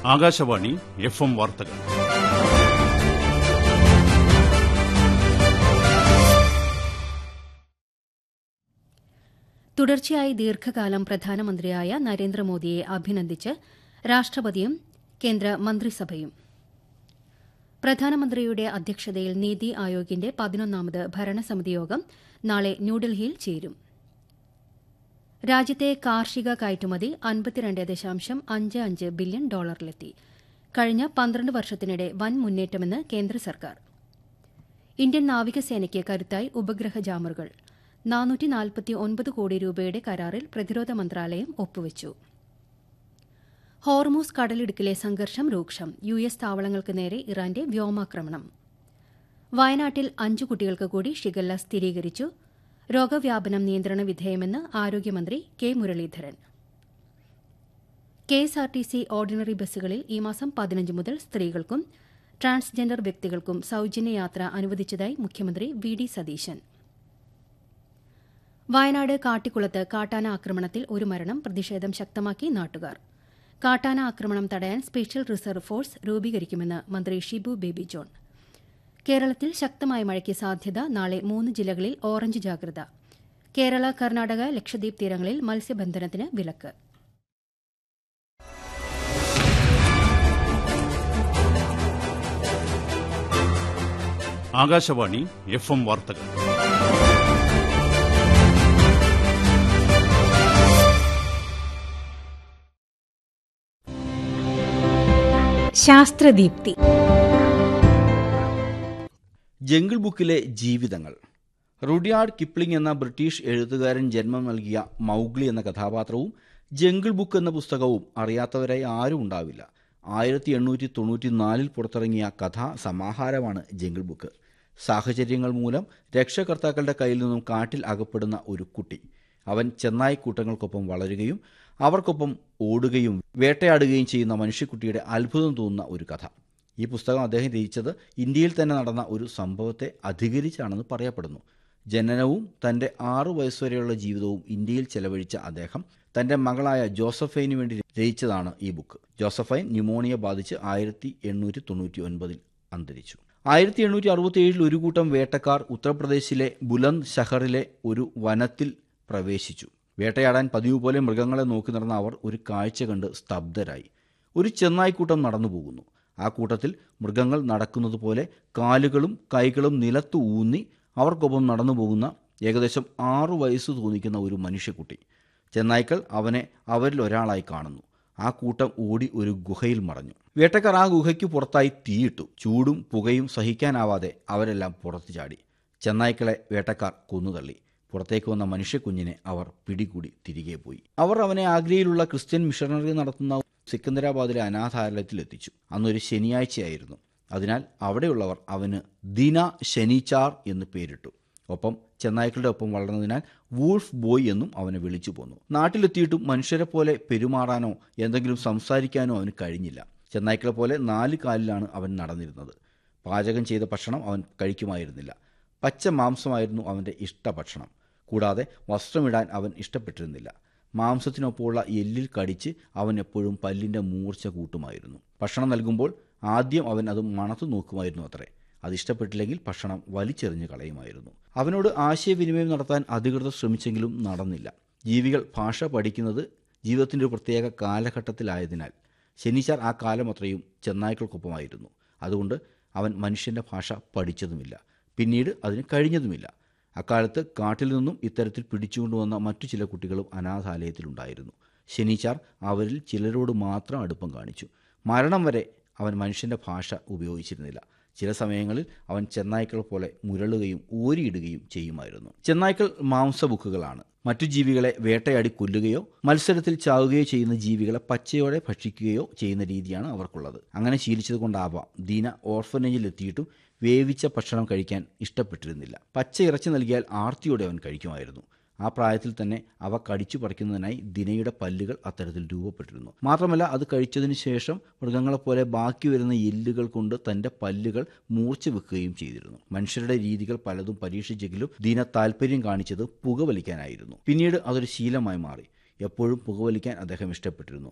Akashvani F M വാർത്തകൾ തുടർച്ചയായി ദീർഘകാലം പ്രധാനമന്ത്രിയായ നരേന്ദ്രമോദിയെ അഭിനന്ദിച്ച് രാഷ്ട്രപതിയും കേന്ദ്ര മന്ത്രിസഭയും പ്രധാനമന്ത്രിയുടെ അധ്യക്ഷതയിൽ നീതി ആയോഗിന്റെ പതിനൊന്നാമത് ഭരണസമിതി യോഗം നാളെ ന്യൂഡൽഹിയിൽ ചേരും രാജ്യത്തെ കാർഷിക കയറ്റുമതി അൻപത്തിരണ്ട് ദശാംശം അഞ്ച് അഞ്ച് ബില്യൺ ഡോളറിലെത്തി കഴിഞ്ഞ പന്ത്രണ്ട് വർഷത്തിനിടെ വൻ മുന്നേറ്റമെന്ന് കേന്ദ്ര സർക്കാർ ഇന്ത്യൻ നാവികസേനയ്ക്ക് കരുത്തായി ഉപഗ്രഹ ജാമറുകൾ നാനൂറ്റി നാൽപ്പത്തി ഒൻപത് കോടി രൂപയുടെ കരാറിൽ പ്രതിരോധ മന്ത്രാലയം ഒപ്പുവച്ചു ഹോർമൂസ് കടലിടുക്കിലെ സംഘർഷം രൂക്ഷം യു എസ് താവളങ്ങൾക്ക് നേരെ ഇറാന്റെ വ്യോമാക്രമണം വയനാട്ടിൽ അഞ്ചു കുട്ടികൾക്ക് കൂടി ഷിഗല്ല സ്ഥിരീകരിച്ചു രോഗവ്യാപനം നിയന്ത്രണ വിധേയമെന്ന് ആരോഗ്യമന്ത്രി കെ മുരളീധരൻ കെഎസ്ആർടിസി ഓർഡിനറി ബസ്സുകളിൽ ഈ മാസം പതിനഞ്ച് മുതൽ സ്ത്രീകൾക്കും ട്രാൻസ്ജെൻഡർ വ്യക്തികൾക്കും സൌജന്യ യാത്ര അനുവദിച്ചതായി മുഖ്യമന്ത്രി വി ഡി സതീശൻ വയനാട് കാട്ടിക്കുളത്ത് കാട്ടാന ആക്രമണത്തിൽ ഒരു മരണം പ്രതിഷേധം ശക്തമാക്കി നാട്ടുകാർ കാട്ടാന ആക്രമണം തടയാൻ സ്പെഷ്യൽ റിസർവ് ഫോഴ്സ് രൂപീകരിക്കുമെന്ന് മന്ത്രി ഷിബു ബേബി ജോൺ കേരളത്തിൽ ശക്തമായ മഴയ്ക്ക് സാധ്യത നാളെ മൂന്ന് ജില്ലകളിൽ ഓറഞ്ച് ജാഗ്രത കേരള കർണാടക ലക്ഷദ്വീപ് തീരങ്ങളിൽ മത്സ്യബന്ധനത്തിന് വിലക്ക് ആകാശവാണി എഫ് എം വാർത്തകൾ ശാസ്ത്രദീപ്തി ജംഗിൾ ബുക്കിലെ ജീവിതങ്ങൾ റുഡിയാർഡ് കിപ്ലിംഗ് എന്ന ബ്രിട്ടീഷ് എഴുത്തുകാരൻ ജന്മം നൽകിയ മൗഗ്ലി എന്ന കഥാപാത്രവും ജംഗിൾ ബുക്ക് എന്ന പുസ്തകവും അറിയാത്തവരായി ആരും ഉണ്ടാവില്ല ആയിരത്തി എണ്ണൂറ്റി തൊണ്ണൂറ്റി നാലിൽ പുറത്തിറങ്ങിയ കഥാ സമാഹാരമാണ് ജംഗിൾ ബുക്ക് സാഹചര്യങ്ങൾ മൂലം രക്ഷകർത്താക്കളുടെ കയ്യിൽ നിന്നും കാട്ടിൽ അകപ്പെടുന്ന ഒരു കുട്ടി അവൻ ചെന്നായി കൂട്ടങ്ങൾക്കൊപ്പം വളരുകയും അവർക്കൊപ്പം ഓടുകയും വേട്ടയാടുകയും ചെയ്യുന്ന മനുഷ്യക്കുട്ടിയുടെ അത്ഭുതം തോന്നുന്ന ഒരു കഥ ഈ പുസ്തകം അദ്ദേഹം രചിച്ചത് ഇന്ത്യയിൽ തന്നെ നടന്ന ഒരു സംഭവത്തെ അധികരിച്ചാണെന്ന് പറയപ്പെടുന്നു ജനനവും തന്റെ ആറു വയസ്സുവരെയുള്ള ജീവിതവും ഇന്ത്യയിൽ ചെലവഴിച്ച അദ്ദേഹം തന്റെ മകളായ ജോസഫൈന് വേണ്ടി രചിച്ചതാണ് ഈ ബുക്ക് ജോസഫൈൻ ന്യൂമോണിയ ബാധിച്ച് ആയിരത്തി എണ്ണൂറ്റി തൊണ്ണൂറ്റി ഒൻപതിൽ അന്തരിച്ചു ആയിരത്തി എണ്ണൂറ്റി അറുപത്തി ഏഴിൽ ഒരു കൂട്ടം വേട്ടക്കാർ ഉത്തർപ്രദേശിലെ ബുലന്ദ് ഷഹറിലെ ഒരു വനത്തിൽ പ്രവേശിച്ചു വേട്ടയാടാൻ പതിവ് പോലെ മൃഗങ്ങളെ നോക്കി നടന്ന അവർ ഒരു കാഴ്ച കണ്ട് സ്തബ്ധരായി ഒരു ചെന്നായിക്കൂട്ടം നടന്നു പോകുന്നു ആ കൂട്ടത്തിൽ മൃഗങ്ങൾ നടക്കുന്നത് പോലെ കാലുകളും കൈകളും നിലത്ത് ഊന്നി അവർക്കൊപ്പം നടന്നു പോകുന്ന ഏകദേശം ആറു വയസ്സ് തോന്നിക്കുന്ന ഒരു മനുഷ്യക്കുട്ടി ചെന്നായ്ക്കൾ അവനെ അവരിൽ ഒരാളായി കാണുന്നു ആ കൂട്ടം ഓടി ഒരു ഗുഹയിൽ മറഞ്ഞു വേട്ടക്കാർ ആ ഗുഹയ്ക്ക് പുറത്തായി തീയിട്ടു ചൂടും പുകയും സഹിക്കാനാവാതെ അവരെല്ലാം പുറത്തു ചാടി ചെന്നായ്ക്കളെ വേട്ടക്കാർ കൊന്നുതള്ളി പുറത്തേക്ക് വന്ന മനുഷ്യക്കുഞ്ഞിനെ അവർ പിടികൂടി തിരികെ പോയി അവർ അവനെ ആഗ്രയിലുള്ള ക്രിസ്ത്യൻ മിഷണറി നടത്തുന്ന സിക്കന്ദരാബാദിലെ അനാഥാലയത്തിൽ എത്തിച്ചു അന്നൊരു ശനിയാഴ്ചയായിരുന്നു അതിനാൽ അവിടെയുള്ളവർ അവന് ദിന ശനിച്ചാർ എന്ന് പേരിട്ടു ഒപ്പം ചെന്നായ്ക്കളുടെ ഒപ്പം വളർന്നതിനാൽ വൂൾഫ് ബോയ് എന്നും അവനെ വിളിച്ചു പോന്നു നാട്ടിലെത്തിയിട്ടും മനുഷ്യരെ പോലെ പെരുമാറാനോ എന്തെങ്കിലും സംസാരിക്കാനോ അവന് കഴിഞ്ഞില്ല ചെന്നായ്ക്കളെ പോലെ നാല് കാലിലാണ് അവൻ നടന്നിരുന്നത് പാചകം ചെയ്ത ഭക്ഷണം അവൻ കഴിക്കുമായിരുന്നില്ല പച്ച മാംസമായിരുന്നു അവൻ്റെ ഇഷ്ടഭക്ഷണം കൂടാതെ വസ്ത്രമിടാൻ അവൻ ഇഷ്ടപ്പെട്ടിരുന്നില്ല മാംസത്തിനൊപ്പമുള്ള എല്ലിൽ കടിച്ച് അവൻ എപ്പോഴും പല്ലിൻ്റെ മൂർച്ച കൂട്ടുമായിരുന്നു ഭക്ഷണം നൽകുമ്പോൾ ആദ്യം അവൻ അത് മണത്തു നോക്കുമായിരുന്നു അത്രേ അതിഷ്ടപ്പെട്ടില്ലെങ്കിൽ ഭക്ഷണം വലിച്ചെറിഞ്ഞ് കളയുമായിരുന്നു അവനോട് ആശയവിനിമയം നടത്താൻ അധികൃതർ ശ്രമിച്ചെങ്കിലും നടന്നില്ല ജീവികൾ ഭാഷ പഠിക്കുന്നത് ജീവിതത്തിൻ്റെ ഒരു പ്രത്യേക കാലഘട്ടത്തിലായതിനാൽ ശനിച്ചാർ ആ കാലം അത്രയും ചെന്നായ്ക്കൾക്കൊപ്പമായിരുന്നു അതുകൊണ്ട് അവൻ മനുഷ്യൻ്റെ ഭാഷ പഠിച്ചതുമില്ല പിന്നീട് അതിന് കഴിഞ്ഞതുമില്ല അക്കാലത്ത് കാട്ടിൽ നിന്നും ഇത്തരത്തിൽ പിടിച്ചുകൊണ്ടുവന്ന മറ്റു ചില കുട്ടികളും അനാഥാലയത്തിലുണ്ടായിരുന്നു ശനിച്ചാർ അവരിൽ ചിലരോട് മാത്രം അടുപ്പം കാണിച്ചു മരണം വരെ അവൻ മനുഷ്യൻ്റെ ഭാഷ ഉപയോഗിച്ചിരുന്നില്ല ചില സമയങ്ങളിൽ അവൻ ചെന്നായ്ക്കൾ പോലെ മുരളുകയും ഊരിയിടുകയും ചെയ്യുമായിരുന്നു ചെന്നായ്ക്കൾ മാംസബുക്കുകളാണ് മറ്റു ജീവികളെ വേട്ടയാടി കൊല്ലുകയോ മത്സരത്തിൽ ചാവുകയോ ചെയ്യുന്ന ജീവികളെ പച്ചയോടെ ഭക്ഷിക്കുകയോ ചെയ്യുന്ന രീതിയാണ് അവർക്കുള്ളത് അങ്ങനെ ശീലിച്ചത് കൊണ്ടാവാം ദീന ഓർഫനേജിൽ എത്തിയിട്ടും വേവിച്ച ഭക്ഷണം കഴിക്കാൻ ഇഷ്ടപ്പെട്ടിരുന്നില്ല പച്ച ഇറച്ചി നൽകിയാൽ ആർത്തിയോടെ അവൻ കഴിക്കുമായിരുന്നു ആ പ്രായത്തിൽ തന്നെ അവ കടിച്ചു പറിക്കുന്നതിനായി ദിനയുടെ പല്ലുകൾ അത്തരത്തിൽ രൂപപ്പെട്ടിരുന്നു മാത്രമല്ല അത് കഴിച്ചതിന് ശേഷം മൃഗങ്ങളെപ്പോലെ ബാക്കി വരുന്ന എല്ലുകൾ കൊണ്ട് തന്റെ പല്ലുകൾ മൂർച്ച വെക്കുകയും ചെയ്തിരുന്നു മനുഷ്യരുടെ രീതികൾ പലതും പരീക്ഷിച്ചെങ്കിലും ദീന താല്പര്യം കാണിച്ചത് പുകവലിക്കാനായിരുന്നു പിന്നീട് അതൊരു ശീലമായി മാറി എപ്പോഴും പുകവലിക്കാൻ അദ്ദേഹം ഇഷ്ടപ്പെട്ടിരുന്നു